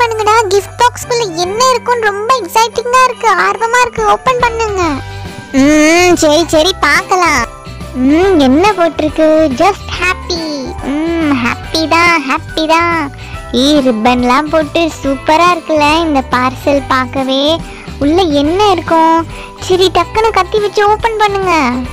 பண்ணுங்கடா கிஃப்ட் பாக்ஸ்குள்ள என்ன இருக்குன்னு ரொம்ப எக்ஸைட்டிங்கா இருக்கு ஆர்வமா இருக்கு ஓபன் பண்ணுங்க ம் சரி சரி பார்க்கலாம் ம் என்ன போட்டிருக்கு ஜஸ்ட் ஹாப்பி ம் ஹாப்பி தான் ஹாப்பி தான் ஈ ரிப்பன்லாம் போட்டு சூப்பரா இருக்குல்ல இந்த பார்சல் பார்க்கவே உள்ள என்ன இருக்கும் சரி டக்குன்னு கத்தி வச்சு ஓபன் பண்ணுங்க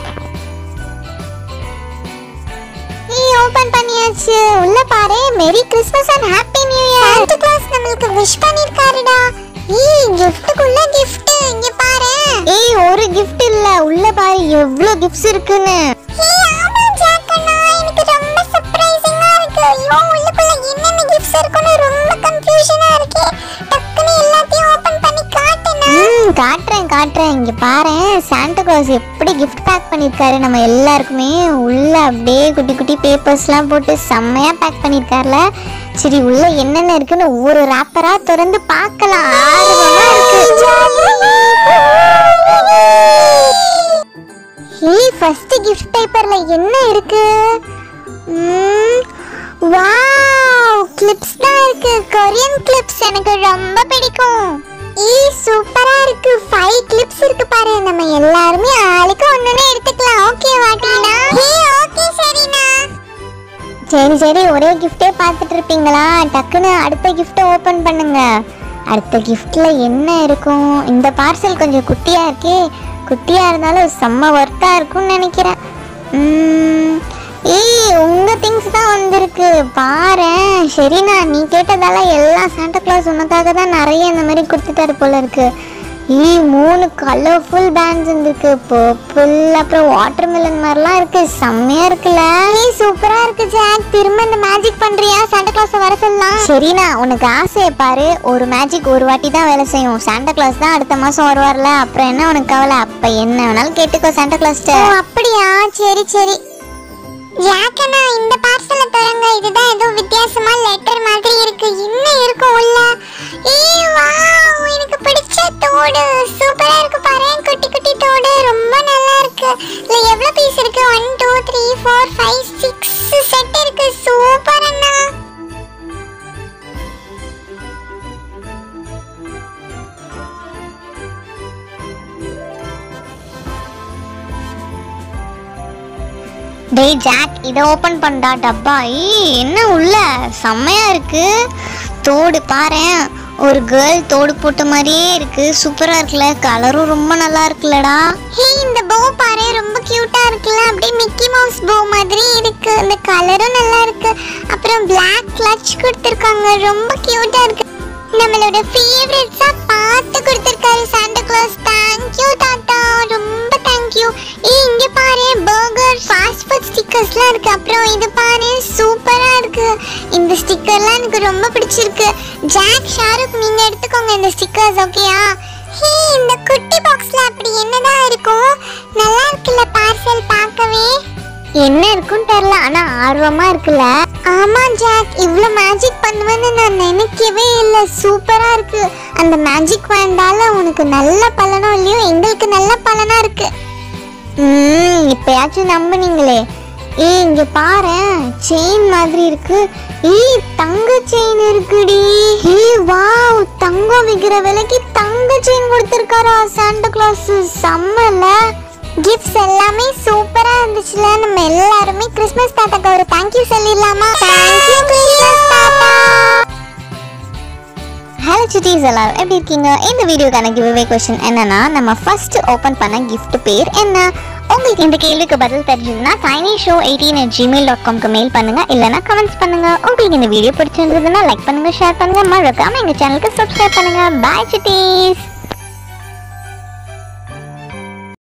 நீ ஓபன் பண்ணியாச்சு உள்ள பாரு merry Christmas and happy new year Santa Claus நம்மளுக்கு விஷ் பண்ணிருக்காருடா ஏய் கிஃப்ட்டுக்குள்ள கிஃப்ட் இங்க பாரு ஏய் ஒரு கிஃப்ட் இல்ல உள்ள பாரு எவ்வளவு கிஃப்ட்ஸ் இருக்குன்னு ஏய் ஆமா ஜாக்கண்ணா எனக்கு ரொம்ப சர்ப்ரைசிங்கா இருக்கு ஐயோ உள்ளுக்குள்ள என்னென்ன கிஃப்ட்ஸ் இருக்குன்னு ரொம்ப கன்ஃபியூஷனா இருக்கு டக்குன்னு எல்லாத்தையும் ஓபன் பண்ணி காட்டுனா ம் காட்டுறேன் காட்டுறேன் இங்க பாரு சாண்டா கிளாஸ் எப்படி கிஃப்ட் பேக் பண்ணிருக்காரு நம்ம எல்லாருக்குமே உள்ள அப்படியே குட்டி குட்டி பேப்பர்ஸ்லாம் போட்டு செம்மையா பேக் பண்ணிருக்காருல சரி உள்ள என்னென்ன இருக்குன்னு ஒவ்வொரு ராப்பரா திறந்து பார்க்கலாம் ஆர்வமா இருக்கு ஏய் ஃபர்ஸ்ட் கிஃப்ட் பேப்பர்ல என்ன இருக்கு வாவ் கிளிப்ஸ் தான் இருக்கு கொரியன் கிளிப்ஸ் எனக்கு ரொம்ப பிடிக்கும் ஏய் சூப்பரா இருக்கு ஃபைவ் கிளிப்ஸ் இருக்கு பாரு நம்ம எல்லாருமே ஆளுக்கு ஒண்ணு எடுத்துக்கலாம் ஓகே வாட்டினா ஏய் ஓகே சரினா சரி சரி ஒரே கிஃப்டே பார்த்துட்டு இருப்பீங்களா டக்குன்னு அடுத்த கிஃப்ட்டை ஓப்பன் பண்ணுங்க அடுத்த கிஃப்ட்ல என்ன இருக்கும் இந்த பார்சல் கொஞ்சம் குட்டியா இருக்கே குட்டியா இருந்தாலும் செம்ம ஒர்த்தா இருக்கும்னு நினைக்கிறேன் உம், ஏய் உங்க திங்ஸ் தான் வந்திருக்கு பாரேன் சரிண்ணா நீ கேட்டதால எல்லா சாண்டா கிளாஸ் உனக்காக தான் நிறைய இந்த மாதிரி கொடுத்துட்டாரு போல இருக்கு ஏய் மூணு கலர்ஃபுல் பேண்ட்ஸ் இருந்திருக்கு பர்பிள் அப்புறம் வாட்டர் மெலன் மாதிரிலாம் இருக்கு செம்மையா இருக்குல்ல ஏய் சூப்பரா இருக்கு ஜாக் திரும்ப இந்த மேஜிக் பண்றியா சாண்டா கிளாஸ் வர சொல்லலாம் சரிண்ணா உனக்கு ஆசையை பாரு ஒரு மேஜிக் ஒரு வாட்டி தான் வேலை செய்யும் சாண்டா கிளாஸ் தான் அடுத்த மாசம் வருவார்ல அப்புறம் என்ன உனக்கு கவலை அப்ப என்ன வேணாலும் கேட்டுக்கோ சாண்டா கிளாஸ் அப்படியா சரி சரி யாக்கண்ணா இந்த பார்சலை தரங்க இதுதான் ஏதோ வித்தியாசமா லெட்டர் மாதிரி இருக்கு என்ன இருக்கும் உள்ள ஏய் வாவ் எனக்கு பிடிச்ச தோடு சூப்பரா இருக்கு பாரு குட்டி குட்டி தோடு ரொம்ப நல்லா இருக்கு இல்ல எவ்வளவு பீஸ் இருக்கு 1 2 3 4 5 6 செட் இருக்கு சூப்பர் அண்ணா டேய் ஜாக் இதை ஓபன் பண்ணடா டப்பா ஏய் என்ன உள்ள செம்மையா இருக்கு தோடு பாரேன் ஒரு கேர்ள் தோடு போட்ட மாதிரியே இருக்கு சூப்பரா இருக்குல்ல கலரும் ரொம்ப நல்லா இருக்குல்லடா ஹே இந்த போ பாரு ரொம்ப கியூட்டா இருக்குல்ல அப்படியே மிக்கி மவுஸ் போ மாதிரி இருக்கு இந்த கலரும் நல்லா இருக்கு அப்புறம் Black கிளட்ச் கொடுத்துருக்காங்க ரொம்ப கியூட்டா இருக்கு நம்மளோட ஃபேவரட்ஸா பார்த்து கொடுத்துருக்காரு சாண்டா கிளாஸ் தேங்க்யூ தாத்தா ரொம்ப தேங்க்யூ ஏய் இங்க பாரு பர்கர் ஃபாஸ்ட் ஃபுட் ஸ்டிக்கர்ஸ்லாம் இருக்கு அப்புறம் இது பாரு சூப்பரா இருக்கு இந்த ஸ்டிக்கர்லாம் எனக்கு ரொம்ப பிடிச்சிருக்கு ஜாக் ஷாருக் நீங்க எடுத்துக்கோங்க இந்த ஸ்டிக்கர்ஸ் ஓகேயா ஹே இந்த குட்டி பாக்ஸ்ல அப்படி என்னதான் இருக்கும் நல்லா இருக்குல்ல பார்சல் பார்க்கவே என்ன இருக்குன்னு தெரியல ஆனா ஆர்வமா இருக்குல்ல ஆமா ஜாக் இவ்ளோ மேஜிக் பண்ணுவேன்னு நான் நினைக்கவே இல்ல சூப்பரா இருக்கு அந்த மேஜிக் வேண்டால உனக்கு நல்ல பலனோ இல்லையோ எங்களுக்கு நல்ல பலனா இருக்கு ம் இப்பயாச்சும் நம்புனீங்களே ஏய் இங்க பாரு செயின் மாதிரி இருக்கு ஏய் தங்க செயின் இருக்குடி ஏய் வாவ் தங்கம் விக்கிற விலைக்கு தங்க செயின் கொடுத்துருக்காரா சாண்டா கிளாஸ் செம்மல கிஃப்ட்ஸ் எல்லாமே சூப்பரா இருந்துச்சுல நம்ம எல்லாருமே கிறிஸ்மஸ் தாத்தாக்கு ஒரு தேங்க்யூ சொல்லிடலாமா தேங்க்யூ கிறிஸ்மஸ் தாத்தா ஹலோ சிட்டிஸ் எல்லாரும் எப்படி இருக்கீங்க இந்த வீடியோக்கான கிவ்அவே கொஸ்டின் என்னன்னா நம்ம ஃபர்ஸ்ட் ஓபன் பண்ண gift பேர் என்ன உங்களுக்கு இந்த கேள்விக்கு பதில் தெரிஞ்சதுன்னா tiny show eighteen at Gmail dot காம்க்கு மெயில் பண்ணுங்க இல்லைனா கமெண்ட்ஸ் பண்ணுங்க உங்களுக்கு இந்த வீடியோ பிடிச்சிருந்ததுன்னா லைக் பண்ணுங்க ஷேர் பண்ணுங்க மறக்காம எங்க சேனலுக்கு சப்ஸ்கிரைப் பண்ணுங்க பாய் சிட்டீஸ்